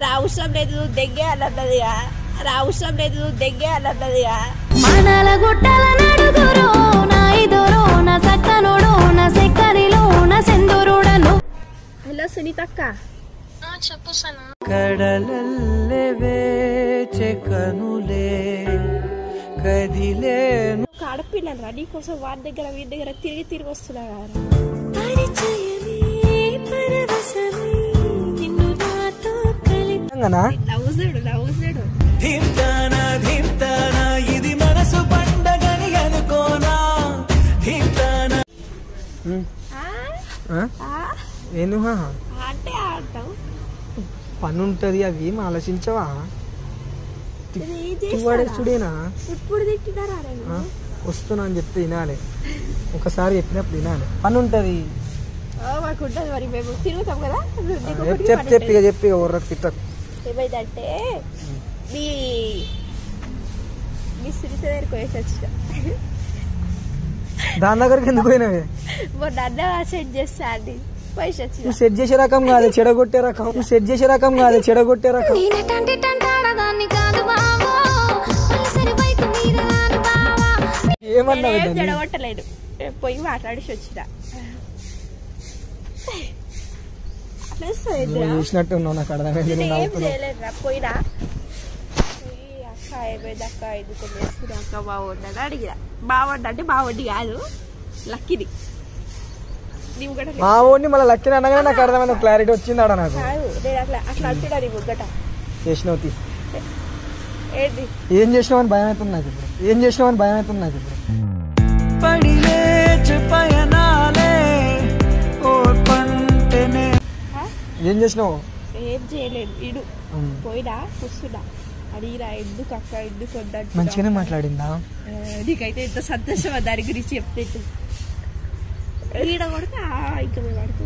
అది అవసరం లేదు నువ్వు దెంగే అన్నదిగా అది అవసరం లేదు నువ్వు దెంగే అన్నదిగా మనల గుట్టల నడుగురు నా ఇదురు నా సక్కనుడు నా సెక్కరిలో నా సెందురుడను హలో సునీతక్క చెప్పు సనా కడలల్లె వేచె కనులే కదిలేను ఒక ఆడపిల్లని రా నీకోసం వాడి దగ్గర వీడి దగ్గర తిరిగి తిరిగి వస్తున్నా కదా పరిచయమే పరవశమే నిన్ను నాతో కలిపి నవ్వుసాడు నవ్వుసాడు ధింతానా ధింతానా ఇది మనసు పండగని అనుకోనా ధింతానా ఏంది హా? అంటే ఆడతావు పని ఉంటది అవి ఏం ఆలోచించవా ఇది ఏం తిట్టువాడేస్తుడేనా ఇప్పుడు తిట్టినారా ఆ? వస్తున్నా అని చెప్తే వినాలి ఒకసారి చెప్పినప్పుడు వినాలి పని ఉంటది మాకు ఉంటుంది మరి మేము తిరుగుతాం కదా నీకు చెప్ ఒకటి చెప్ పని చెప్పి ఉంటుంది. చెప్పి ఊర్రకు తిట్టకు ఏమైందంటే మీ మీ సునీత దగ్గరికి వేసి వచ్చిన దాని దగ్గరికి ఎందుకు పోయినవే మొన్న అన్న సెట్ చేస్తా అండి పోయి వచ్చిన నువ్వు సెట్ చేసే రకం కాదు చెడగొట్టే రకం నువ్వు సెట్ చేసే రకం కాదు చెడగొట్టే రకం నేనటంటి టంటాడదాన్ని కాదు బావో అలసరి బైక్ మీద రాను బావా ఏమన్నావు నేనేం దాన్ని? చెడగొట్టలేడు నేను పోయి మాట్లాడేసి వచ్చిన అట్లా వస్తుంది నువ్వు ఎదురా? చూసినట్టు ఉన్నావు నాకు అర్థమైంది నేను నువ్వు ఏం నవ్వుతున్నావు చేయలేదురా పోయినా పోయి అక్క ఏమైంది అక్క ఎందుకు చేస్తుంది అక్క బాగుండని అడిగిన బాగుండ అంటే బాగుండి కాదు లక్కీది నీవు కూడా మా ఊడిని మళ్ళీ లక్కిన అనగానే నాకు అర్థమైన క్లారిటీ వచ్చింది ఆడ నాకు కాదు నేను అట్లా అట్లా అంటున్నా నీ ముగ్గట చేసినావు తీ. ఏంటి ఏం చేసినావు అని భయం అవుతుంది నాకు ఇప్పుడు ఏం చేసినావు అని భయం అవుతుంది నాకు ఇప్పుడు పడి లేచి పయనాలే ఓ పంటనే ఆ? ఏం చేసినావు ఏం చేయలేదు ఇడు ఉమ్. పోయినా కూర్చున్నా అడిగిరా ఎందుకు అక్క ఎందుకు వద్దంటున్నావు? మంచిగానే మాట్లాడిందా ఆ, నీకైతే ఎంత సంతోషం ఆ దాని గురించి చెప్తే ఈడ కొడితే ఆ, ఇంకా మేము పడుతూ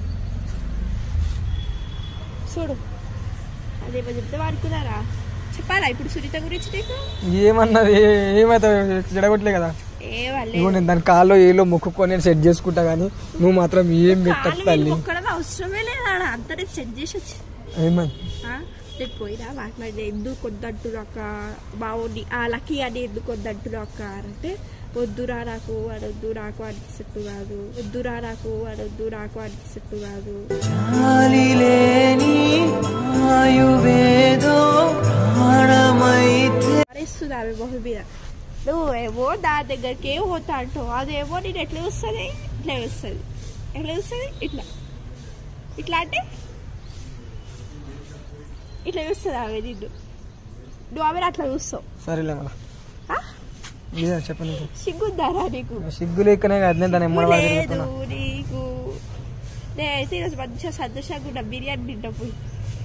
చూడు అదేమో చెప్తే వాడుకున్నారా చెప్పాలా ఇప్పుడు సునీత గురించి నీకు ఏమన్నది ఏ- ఏమైతే చెడగొట్టలే కదా ఏమల్లే ఇగో నేను దాని కాల్లో ఏలో మొక్కుకొని నేను సెట్ చేసుకుంటా కానీ నువ్వు మాత్రం ఏం పెట్టకు కాలు తల్లి ఒక్కడమే అవసరమే లేదా అంతనే సెట్ చేసి వచ్చి ఏమని ఆ, నేను పోయినా మాట్లాడిన ఎందుకు వద్దంటున్నా అక్క బాగుంది ఆ లక్కీ అని ఎందుకు వద్దంటున్నా అక్క అంటే వద్దురా నాకు అడొద్దు నాకు అనిపిస్తట్టు కాదు వద్దురా నాకు అడొద్దు నాకు అనిపిస్తట్టు కాదు చాలి లేని ఆయువేదో ప్రాణమైతే మరేస్తుంది ఆమె మొహం మీద నువ్వేమో దాని దగ్గరికి ఏం పోతా అంటావు అదేమో నేను ఎట్లా వస్తుంది ఇట్లా వస్తుంది ఎట్లా వస్తుంది ఇట్లా ఇట్లా అంటే ఇట్లా చూస్తుంది ఆమె నిన్ను నువ్వు ఆమెను అట్లా చూస్తావు సరేలే మళ్ళా ఆ? ఇదే చెప్పండి సిగ్గుందారా నీకు సిగ్గు లేకనే కాదు నేను దాని ఎమ్మడి వాడి లేదు తిరుగుతున్నా. నీకు నేనైతే ఈరోజు మంచిగా సంతోషంగా ఉన్నా బిర్యానీ తింటా పోయి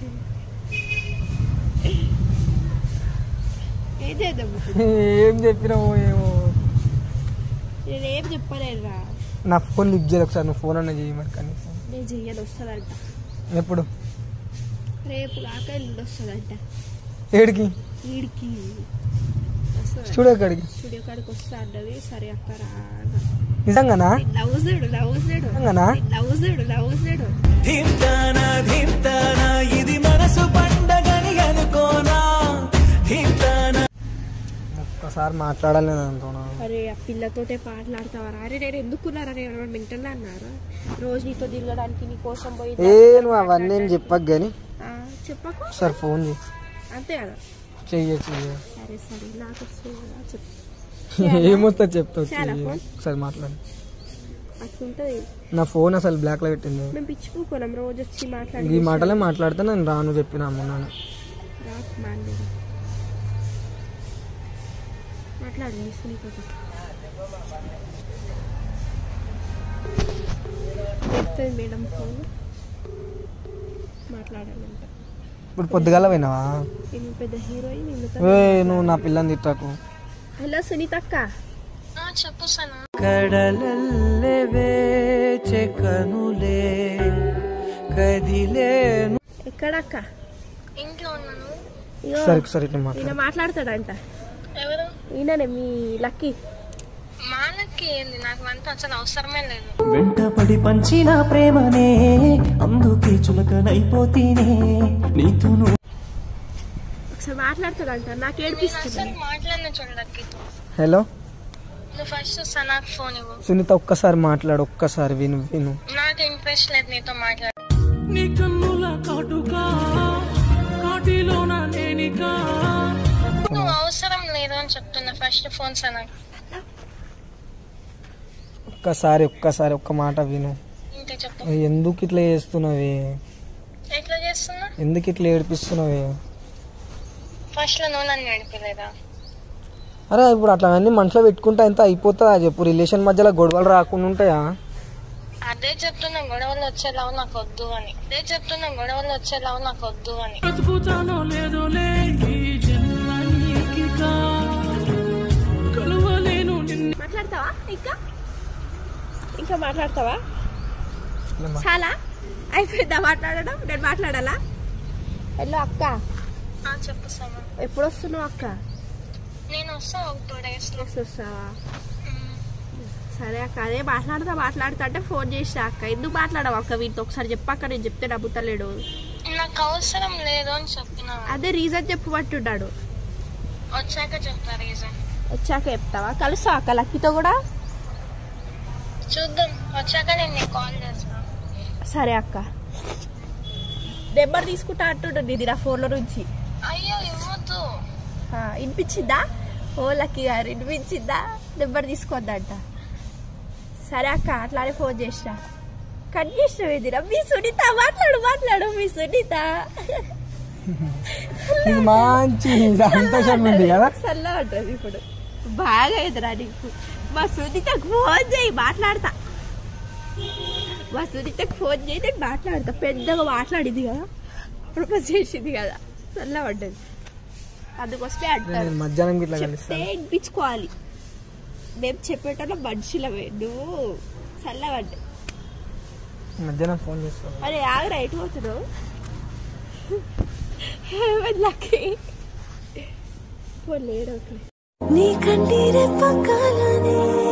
ఏం చేద్దాం ఇప్పుడు? ఏం చెప్పినావు ఏమో నేనేం చెప్పలేదురా నా ఫోన్ లిఫ్ట్ చేయదు ఒకసారి నువ్వు ఫోన్ అన్న చేయి మరి కనీసం నేను చెయ్యను వస్తుందంట ఎప్పుడు రేపు కాక ఎల్లుండి వస్తుందంట ఏడికి వీడికి వస్తుందంట. స్టూడియో కాడికి స్టూడియో కాడికి వస్తా అన్నది సరే అక్క రా నిజంగానా నవ్వుసాడు నవ్వుసాడు నిజంగానా నవ్వుసాడు నవ్వుసాడు ధింతానా ధింతానా ఇది మనసు పండగని అనుకోనా ధింతానా ఒక్కసారి మాట్లాడాలి నేను అనుకున్నా అరే ఆ పిల్లతోటే మాట్లాడతావరా అరే నేను ఎందుకున్నారా ఎవరైనా మెంటల్ అన్నారా రోజు నీతో తిరగడానికి నీ కోసం పోయి ఏ నువ్వు అవన్నీ ఏం చెప్పకు కానీ ఆ, చెప్పకు ఒకసారి ఫోన్ చేయి అంతే కదా చెయ్యి చెయ్యి సరే సరే నాకు వస్తుంది కదా చెప్పు ఏమొస్తా చెప్తావు చాలా చెయ్యి ఫోన్? ఒకసారి మాట్లాడు అట్లుంటది నా ఫోన్ అసలు బ్లాక్ లో పెట్టింది మేము పిచ్చిపోకోలేం రోజు వచ్చి మాట్లాడి ఈ మాటలే మాట్లాడితే నేను రాను చెప్పిన మొన్న రాకు మాండి మాట్లాడు నీ సునీతతో చెప్తుంది మేడం ఫోన్ మాట్లాడాలంట ఇప్పుడు పొద్దుగాల పోయినావా ఈమె పెద్ద హీరోయిన్ ఏ నువ్వు నా పిల్లని తిట్టాకు హలో సునీత అక్క చెప్పు సనా కడలల్లె వేచె కనులే కదిలేను ఎక్కడక్క ఇంట్లో ఉన్నాను ఇగో సరే సరే ఇట్లా మాట్లాడు ఈయన మాట్లాడతాడంట ఎవరు ఈయననే మీ లక్కీ మాలకి ఏంది నాకు వంట అసలు అవసరమే లేదు వెంటపడి పంచిన ప్రేమనే అందుకే చులకనైపోతీనే నీతో అసలు మాట్లాడతాడంట నాకు నేను ఏడిపిస్తుంది అసలు మాట్లాడిన చూడక్కితో హలో నువ్వు ఫస్ట్ సనాకు ఫోన్ ఇవ్వు సునీత ఒక్కసారి మాట్లాడు ఒక్కసారి విను విను నాకు ఇంట్రెస్ట్ లేదు నీతో మాట్లాడ నీ కన్నుల కాటుకా కాటిలోన నేనికా నువ్వు అవసరం లేదు అని చెప్తున్నా ఫస్ట్ ఫోన్ సనాకు ఒక్కసారి ఒక్కసారి ఒక్క మాట విను ఇంతే చెప్పు ఎందుకు ఇట్లా చేస్తున్నావే ఎట్లా చేస్తున్నా ఎందుకు ఇట్లా ఏడిపిస్తున్నావే ఫస్ట్ లో నువ్వు నన్ను నడిపలేదా అరే ఇప్పుడు అట్లా అన్ని మనసులో పెట్టుకుంటే ఎంత అయిపోతుందా చెప్పు రిలేషన్ మధ్యలో గొడవలు రాకుండా ఉంటాయా అదే చెప్తున్నా గొడవలు వచ్చేలావు నాకు వద్దు అని అదే చెప్తున్నా గొడవలు వచ్చేలావు నాకు వద్దు అని బ్రతుకుతానో లేదోలే ఈ జన్మనికికా కలువలేను నిన్ను మాట్లాడతావా ఇంకా ఇంకా మాట్లాడతావా చాలా అయిపోయిందా మాట్లాడడం నేను మాట్లాడాలా హలో అక్క ఆ, చెప్పు సమా ఎప్పుడు వస్తున్నావు అక్క నేను వస్తా ఒక టూ డేస్ లో ఎప్పుడు వస్తావా సరే అక్క అదే మాట్లాడతా మాట్లాడతా అంటే ఫోన్ చేసా అక్క ఎందుకు మాట్లాడవు అక్క వీటితో ఒకసారి చెప్పాక నేను చెప్తే నమ్ముతలేడు నాకు అవసరం లేదు అని చెప్పిన అదే రీజన్ చెప్పమంటున్నాడు వచ్చాక చెప్తా రీజన్ వచ్చాక చెప్తావా కలుస్తావా అక్క లక్కీతో కూడా చూద్దాం వచ్చాక నేను నీకు కాల్ చేస్తా సరే అక్క నెంబర్ తీసుకుంటా అంటుండు ఇది నా ఫోన్లో నుంచి అయ్యో ఇవ్వద్దు ఆ, వినిపించిందా ఓ లక్కీ గారు వినిపించిందా నెంబర్ తీసుకొద్దంట సరే అక్క అట్లానే ఫోన్ చేసిన కట్ చేసిన ఎదిరా మీ సునీత మాట్లాడు మాట్లాడు మీ సునీత నీకు మంచి సంతోషంగా ఉంది కదా సల్లా ఉంటుంది ఇప్పుడు బాగా ఎదురా నీకు మా సునీతకు ఫోన్ చేయి మాట్లాడతా మా సునీతకు ఫోన్ చేయి నేను మాట్లాడతా పెద్దగా మాట్లాడింది కదా ప్రపోజ్ చేసింది కదా సల్లా పడ్డది అందుకోసమే అంటారు నేను మధ్యాహ్నం ఇట్లా చెప్తే కలుస్తాను వినిపించుకోవాలి మేము చెప్పేటప్పుడు మనుషులమే నువ్వు చల్లబడ్డా మధ్యాహ్నం ఫోన్ చేస్తాను అరే ఆగరా ఎటు పోతున్నావు లక్కీ లేడు నీ కంటిరే పక్కలనే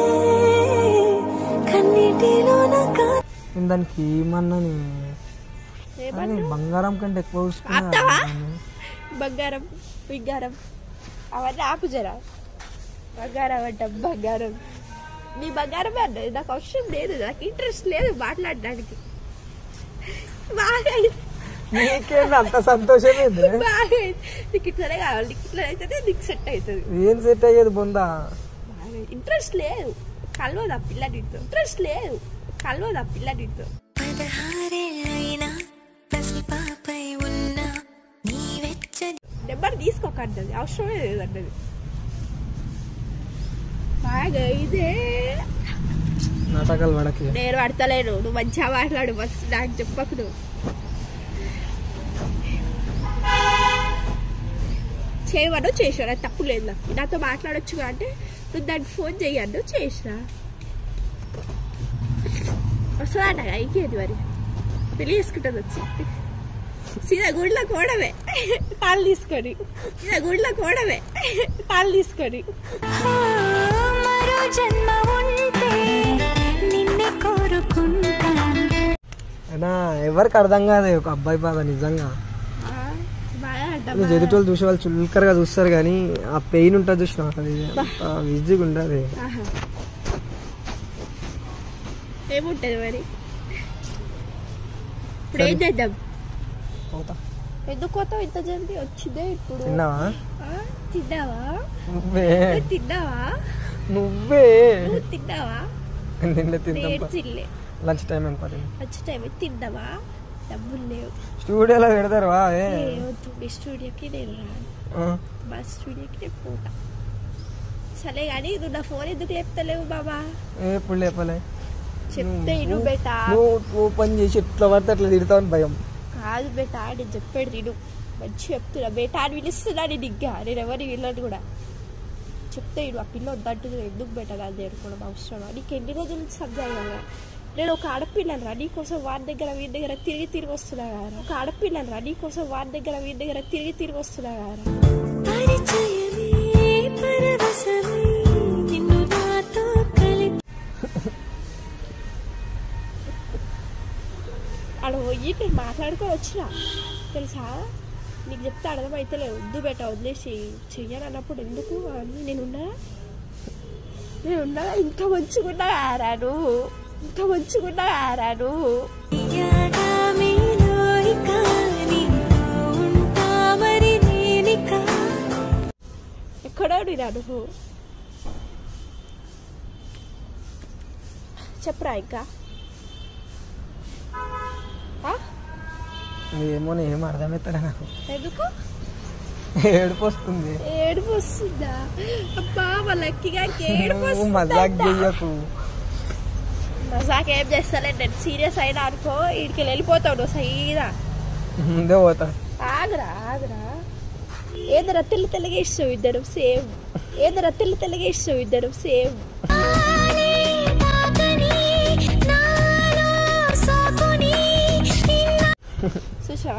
కన్నీటిలోన కా నేను దానికి ఏమన్నాను ఏమన్నా అని బంగారం కంటే ఎక్కువ చూసుకున్నా ఆపుతావా? దాన్ని. బంగారం పింగారం అవన్నీ ఆపు జరా బంగారం అంట బంగారం నీ బంగారం అన్నది నాకు అవసరం లేదు నాకు ఇంట్రెస్ట్ లేదు మాట్లాడడానికి బాగా అయింది. నీకేంది అంత సంతోషం ఏంది బాగా అయింది. నీకు ఇట్లనే కావాలి నీకు ఇట్లా అయితేనే నీకు సెట్ అవుతుంది ఏం సెట్ అయ్యేది బొందా బాగా ఇంట్రెస్ట్ లేదు కలవదు ఆ పిల్ల నీతో ఇంట్రెస్ట్ లేదు కలవదు ఆ పిల్ల నీతో పదహారేళ్ళైనా పసిపాపై ఉన్నా నీ వెచ్చ నెంబర్ తీసుకోకన్నది అవసరమే లేదు అన్నది బాగా ఇదే నాటకాలు పడకి నేను పడతలేను నువ్వు మంచిగా మాట్లాడు మస్తు నాకు చెప్పకు నువ్వు చేయమను చేసాను అది తప్పు లేదు నాకు నాతో మాట్లాడొచ్చు అంటే నువ్వు దానికి ఫోన్ చేయను చేసినా వస్తుందంట ఇంకేది మరి పెళ్లి చేసుకుంటుంది వచ్చి సీదా గుడిలో కోడమే తాళ్ళు తీసుకొని సీదా గుడిలో కోడమే తాళ్ళు తీసుకొని మరో జన్మ ఉంటే నిన్నే కోరుకుంటా అయినా ఎవరికి అర్థం కాదు ఒక అబ్బాయి బాధ నిజంగా ఆ, బాగా అంట నువ్వు ఎదుటి చూసే వాళ్ళు చుల్కరగా చూస్తారు కానీ ఆ పెయిన్ ఉంటుంది చూసిన అది ఈజీగా ఉండదు ఆహా. ఏముంటది మరి ఇప్పుడు ఏం చేద్దాం పోతా ఎందుకు పోతావు ఇంత జల్దీ వచ్చిందే ఇప్పుడు తిన్నావా ఆ, తిన్నావా నువ్వే నువ్వు తిన్నావా నువ్వే నువ్వు తిన్నావా నిన్నే తిందాం నేను తినలే లంచ్ టైం ఎంత పడింది వచ్చే టైం తిన్నావా డబ్బులు లేవు స్టూడియోలో పెడతారు వా ఏ ఏ వద్దు మీ స్టూడియోకి నేను రాను ఆ, మా స్టూడియోకి నేను పోతా సరే కానీ నువ్వు నా ఫోన్ ఎందుకు లేపుతలేవు బాబా ఏ ఎప్పుడు లేపలే చెప్తే ఇను బేటా నువ్వు ఓపెన్ చేసి ఎట్లా పడితే అట్లా తిడతావు భయం కాదు బేటా నేను చెప్పాడు నేను మంచి చెప్తున్నా బేటా అని పిలుస్తున్నా నేను ఇంకా నేను ఎవరిని వీళ్ళని కూడా చెప్తే ఇడు ఆ పిల్ల వద్దంటుంది ఎందుకు బేటా కాదు నేర్చుకోవడం అవసరమా నీకు ఎన్ని రోజుల నుంచి సంజాయి కదా నేను ఒక ఆడపిల్లను రా నీకోసం వాడి దగ్గర వీడి దగ్గర తిరిగి తిరిగి వస్తున్నా కదా ఒక ఆడపిల్లను రా నీకోసం వాడి దగ్గర వీడి దగ్గర తిరిగి తిరిగి వస్తున్నా కదా పరిచయమే పరవశమే నిన్ను నాతో కలిపి ఆడ పోయి నేను మాట్లాడుకొని వచ్చిన తెలుసా నీకు చెప్తే అర్థమైతలే వద్దు బేట వదిలేసి చెయ్యాలన్నప్పుడు ఎందుకు అని నేను ఉన్నా నేను ఉన్నా ఇంకా మంచిగున్నా ఆరాను ఇంకా మంచిగున్నా ఆరాను తీయగా మీలోయిక నీతో ఉంటా మరి నేనిక ఎక్కడో నేను అనుభవం చెప్పరా ఇంకా ఆ? ఏమో నేను ఏం అర్థమవుతాడా నాకు ఎందుకు ఏడుపు వస్తుంది ఏడుపు వస్తుందా అబ్బా వాళ్ళకిగా ఏడుపు నువ్వు మజాక్ వస్తుందా చెయ్యకు మజాక్ ఏం చేస్తలే నేను సీరియస్ అయినా అనుకో వీడికి వెళ్ళిపోతావు నువ్వు సైదా ముందే పోతా ఆగరా ఆగరా ఏందరా తెల్ల తెల్లగా ఇష్టం ఇద్దరు సేమ్ ఏందరా తెల్ల తెల్లగా ఇష్టం ఇద్దరు సేమ్ తానే తాకని నాలో సాకుని నిన్న చూసావా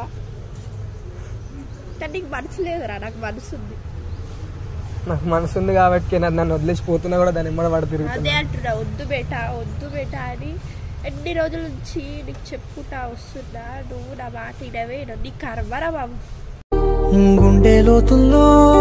కానీ నీకు మనసు లేదురా నాకు మనసు ఉంది నాకు మనసు ఉంది కాబట్టి నన్ను నన్ను వదిలేసి పోతున్నా కూడా దాని ఎమ్మడ పడి అదే తిరుగుతున్నా అంటున్నా వద్దు బేట వద్దు బేట అని ఎన్ని రోజుల నుంచి నీకు చెప్పుకుంటా వస్తున్నా నువ్వు నా మాట వినవే నీ కర్మరా బాబు గుండె లోతుల్లో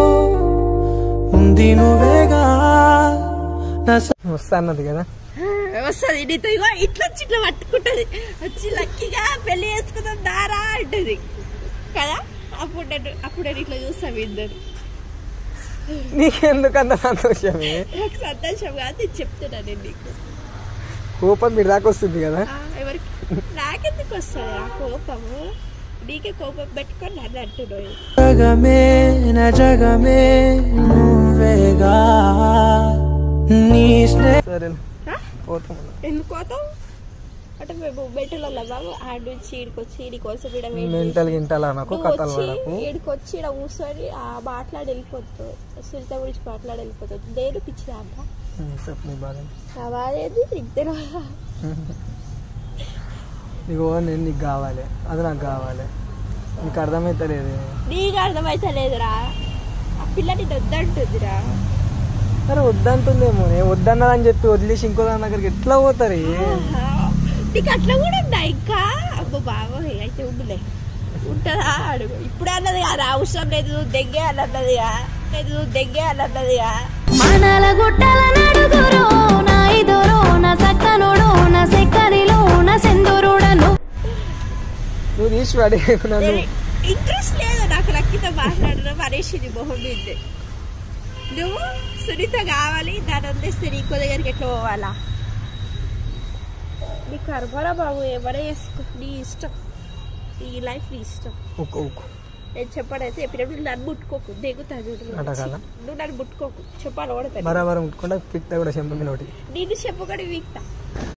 ఉంది నువ్వేగా నా స- వస్తా అన్నది కదా వస్తుంది నీతో ఇగో ఇట్లా వచ్చి ఇట్లా పట్టుకుంటది వచ్చి లక్కీగా పెళ్లి చేసుకుందాం దారా అంటది కదా అప్పుడు నేను అప్పుడు నేను ఇట్లా చూస్తాం ఇద్దరు నీకెందుకు అంత సంతోషమే నాకు సంతోషం కాదు నేను చెప్తున్నా నేను నీకు కోపం మీరు దాకా వస్తుంది కదా ఆ, ఎవరికి నాకెందుకు వస్తుంది ఆ కోపము నీకే కోపం పెట్టుకొని నన్ను అంటున్నావు జగమే నా జగమే నువ్వేగా నీ స్నేహ సరే ఆ? పోతాం ఎందుకు పోతావు అంటే మేము బెట్టలో బాబు ఆడ నుంచి ఈడికొచ్చి ఈడి కోసం ఈడ వెయిట్ మెంటల్ గింటలా నాకు నువ్వు కథలు వచ్చి పడకు ఈడికి వచ్చి ఈడ కూర్చొని ఆ మాట్లాడి వెళ్ళిపోతావు సునీత గురించి మాట్లాడి వెళ్ళిపోతావు నేను పిచ్చి అంట ఉమ్, చెప్పు నీ బాధ నా బాధ ఏంది ఇద్దరు ఇగో నేను నీకు కావాలి అది నాకు కావాలి నీకు అర్థమైతలేదు నీకు అర్థమైతే లేదురా ఆ పిల్ల నేను వద్దంటుందిరా సరే వద్దంటుందేమో నేను వద్దన్నదని చెప్పి వదిలేసి ఇంకో దాని దగ్గరికి ఎట్లా పోతారు ఆహా. నీకు అట్లా కూడా ఉందా ఇంకా అబ్బో బాబోయ్ అయితే ఉండులే ఉంటుందా అడుగు ఇప్పుడు అన్నది కాదు అవసరం లేదు దెగ్గే అన్నదిగా లేదు దెగ్గే అన్నదిగా మనల గుట్టల నడుగురో నా ఇదురో నా సక్కనుడో నా సెక్కరిలో నా సెందురుడను నువ్వు తీసి పడే నన్ను ఇంట్రెస్ట్ లేదు నాకు లక్కితో మాట్లాడడం అనేసింది మొహం మీద నువ్వు సునీత కావాలి దాని వదిలేస్తే నీకో దగ్గరికి ఎట్లా పోవాలా నీ కర్మరా బాబు ఎవరే చేసుకో నీ ఇష్టం నీ లైఫ్ నీ ఇష్టం ఊకో ఊకో నేను చెప్పడైతే చెప్పినప్పుడు నన్ను ముట్టుకోకు దిగుతా చూడు అట కదా? నువ్వు నన్ను ముట్టుకోకు చెప్పాలి ఓడతాను బరాబరం ముట్టుకుంటే పిక్తా కూడా చెంప మీద ఒకటి నేను చెప్పకూడదు వీక్తా